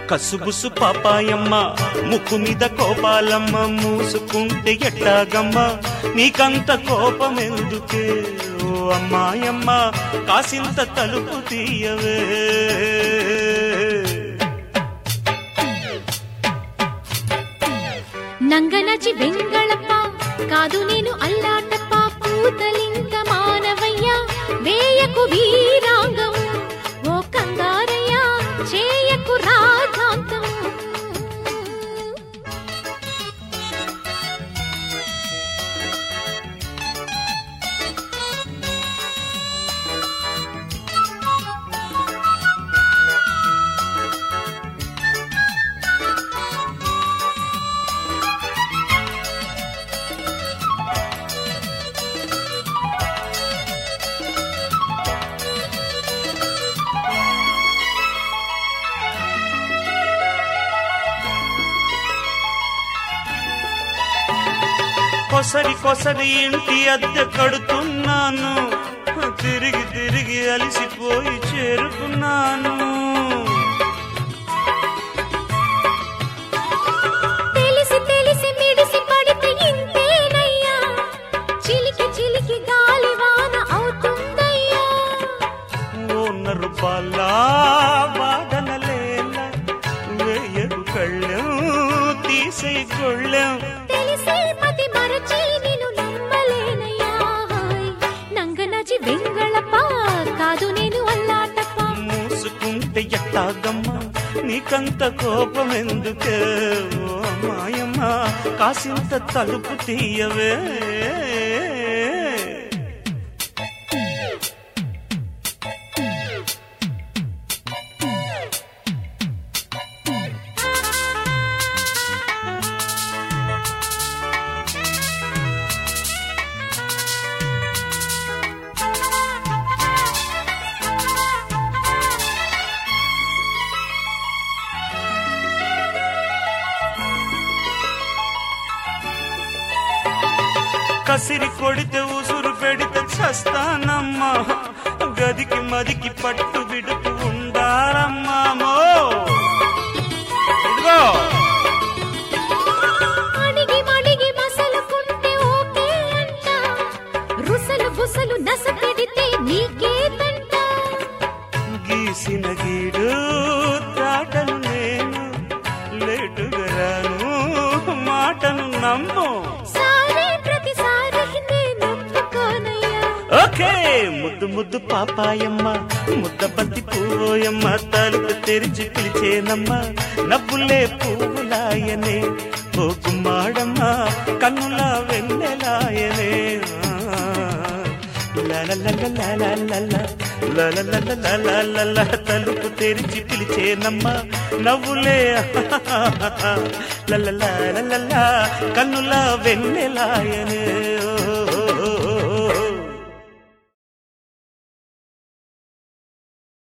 కసుబుసు పాపాయమ్మ ముక్కు మీద కోపాలమ్మ మూసుకుంటే ఎట్టాగమ్మ నీకంత కోపం ఎందుకే ఓ అమ్మాయమ్మ కాసింత తలుపు తీయవే నంగనచి వెంగళప్ప కాదు నేను అల్లాటప్ప పూతలింక మానవయ్య వేయకు వీరాంగం ఓ కంగారయ్య చేయకు రాధాంతం కొసరి కొసరి ఇంటి అద్దె కడుతున్నాను తిరిగి తిరిగి అలిసిపోయి చేరుకున్నాను తెలిసి తెలిసి మిడిసి పడితే ఇంతేనయ్యా చిలికి చిలికి గాలి వాన అవుతుందయ్యా ఓన్న రూపాల వాదనలేల వేయరు కళ్ళెం తీసే కొళ్ళెం తెలిసే పతి మరచి నిన్ను నమ్మలేనయ్యా హాయ్. నంగనచి వెంగళప్ప కాదు నేను అల్లాటప్ప మూసుకుంటే ఎట్టాగమ్మ నీకంత కోపం ఎందుకే ఓ అమ్మాయమ్మ కాసింత తలుపు తీయవే కసిరి కొడితే ఉసురు పెడితే చస్తానమ్మా గదికి మదికి పట్టు విడుపు ఉండాలమ్మామో ఇదిగో అడిగి మడిగి మసలుకుంటే ఓకే అంట రుసలు బుసలు నస పెడితే నీకే తంట గీసిన గీడు దాటను నేను లేటుగా రాను మాటను నమ్ము సారే ప్రతిసారి నేను ఒప్పుకోనయ్యా ఓకే ముద్దు ముద్దు పాపాయమ్మ ముద్ద బంతి పువ్వోయమ్మ తలుపు తెరిచి పిలిచేనమ్మ నవ్వులే పువ్వులాయనే ఓ గుమ్మాడమ్మ కన్నుల వెన్నెలాయనే లలలలలలలల, తలుపు తెరిచి పిలిచేనమ్మ నవ్వులే లలలలలల, కన్నుల వెన్నెలాయనే